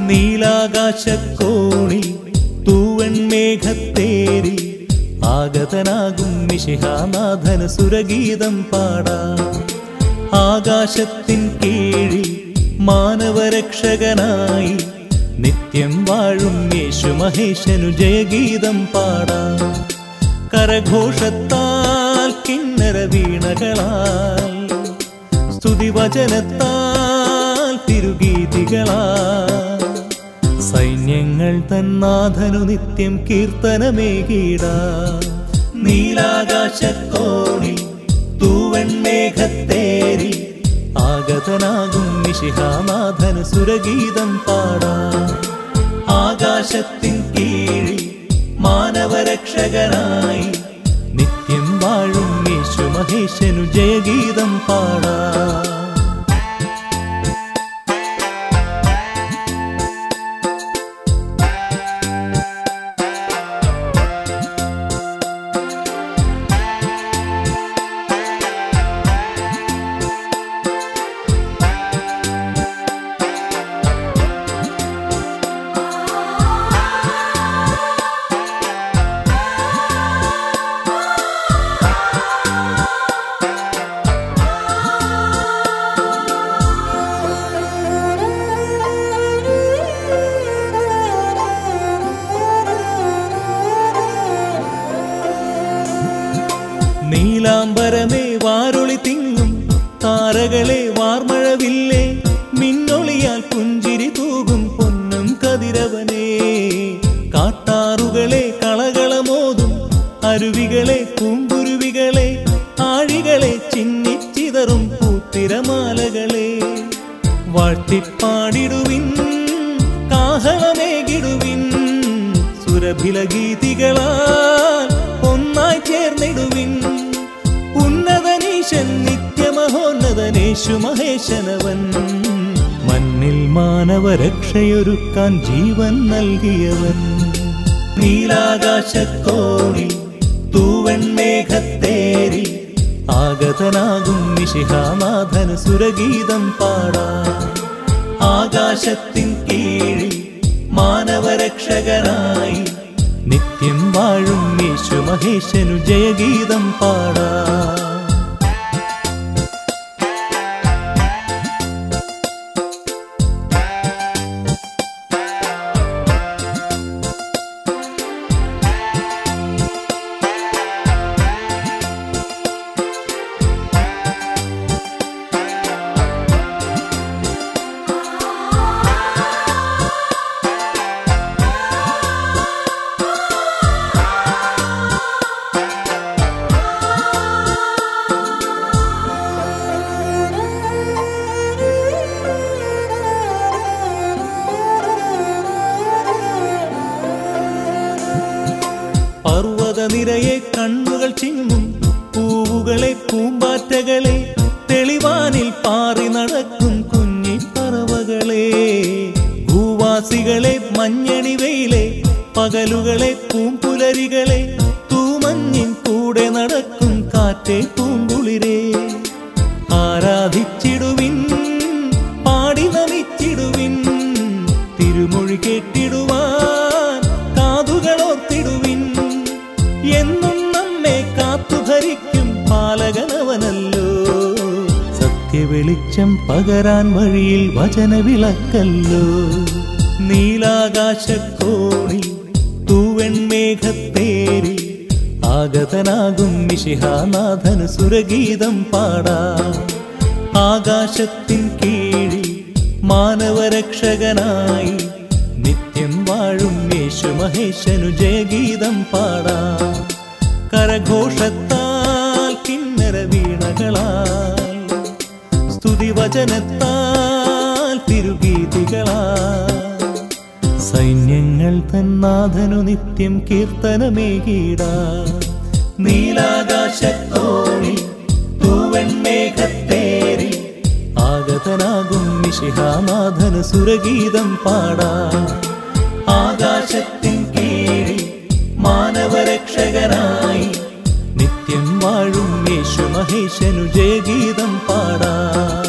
നീലാകാശക്കോണിൽ തൂവൻ മേഘത്തേരിൽ ആഗതനാകും മിശിഹാനാഥന് സുരഗീതം പാടാം ആകാശത്തിൻ കീഴിൽ മാനവരക്ഷകനായി നിത്യം വാഴും യേശു മഹേശനു ജയഗീതം പാടാം കരഘോഷത്താൽ കിന്നര വീണകളാൽ സ്തുതിവചനത്താൽ തിരുഗീതികളാൽ സൈന്യങ്ങൾ തന്നാഥനു നിത്യം കീർത്തനമേകീട നീലാകാശക്കോണിൽ തൂവൻ മേഘത്തേരി ആഗതനാകും നിശിഹാനാഥന് സുരഗീതം പാടാം ആകാശത്തിൻ കീഴിൽ മാനവരക്ഷകനായി നിത്യം വാഴും യേശു മഹേശനു ജയഗീതം പാടാം നീലാംബരമേ വാരൊളി തിങ്ങും താരകളെ വാർമഴവില്ലേ മിന്നൊളിയാൽ പുഞ്ചിരി തൂകും പൊന്നും കതിരവനേ കാട്ടാറുകളെ കളകളമോതും അരുവികളെ പൂങ്കുരുവികളെ ആഴികളെ ചിന്നിച്ചിതറും പൂത്തിരമാലകളെ വാഴ്ത്തിപ്പാടിടുവിൻ കാഹളമേകിടുവിൻ സുരഭില ഗീതികളാൽ ഒന്നായി ചേർന്നിടുവിൻ ഉന്നതനീശൻ നിത്യമഹോന്നതനേശു മഹേശനവൻ മണ്ണിൽ മാനവരക്ഷയൊരുക്കാൻ ജീവൻ നൽകിയവൻ നീലാകാശക്കോണിൽ തൂവൻ മേഘത്തേരി ആഗതനാകും നിശിഹാനാഥന് സുരഗീതം പാടാം ആകാശത്തിൻ കീഴിൽ മാനവരക്ഷകനായി നിത്യം വാഴും യേശു മഹേശനു ജയഗീതം പാടാം പർവ്വതനിരയെ കണ്ണുകൾ ചിങ്ങും പൂവുകളെ പൂമ്പാറ്റകളെ തെളിവാനിൽ പാറി നടക്കും കുഞ്ഞിപ്പറവകളെ ഭൂവാസികളെ മഞ്ഞണി വെയിലെ പകലുകളെ പൂമ്പുലരികളെ തൂമഞ്ഞിൻ കൂടെ നടക്കും കാറ്റെ പൂങ്കുളിരെ ആരാധിച്ചിടുവിൻ പാടി നമിച്ചിടുവിൻ തിരുമൊഴി കേട്ടിടുവാൻ കാതുകളോർത്തിടുവിൻ എന്നും നമ്മെ കാത്തുഭരിക്കും പാലകനവനല്ലോ സത്യവെളിച്ചം പകരാൻ വഴിയിൽ വചനവിളക്കല്ലോ നീലാകാശക്കോണിൽ തൂവെൺമേഘത്തേരിൽ ആഗതനാകും മിശിഹാനാഥന് സുരഗീതം പാടാം ആകാശത്തിൻ കീഴിൽ മാനവരക്ഷകനായി നിത്യം വാഴും യേശു മഹേശനു ജയഗീതം പാടാം കരഘോഷത്താൽ കിന്നര വീണകളാൽ സ്തുതിവചനത്താൽ തിരുഗീതികളാൽ സൈന്യങ്ങൾ തന്നാഥനു നിത്യം കീർത്തനമേകീട നീലാകാശത്തോണിൽ തൂവൻ മേഘത്തേരി ആഗതനാകും മിശിഹാനാഥന് സുരഗീതം പാടാ ആകാശത്തിൻ കീഴിൽ മാനവരക്ഷകനായി നിത്യം വാഴും യേശു മഹേശനു ജയഗീതം പാടാ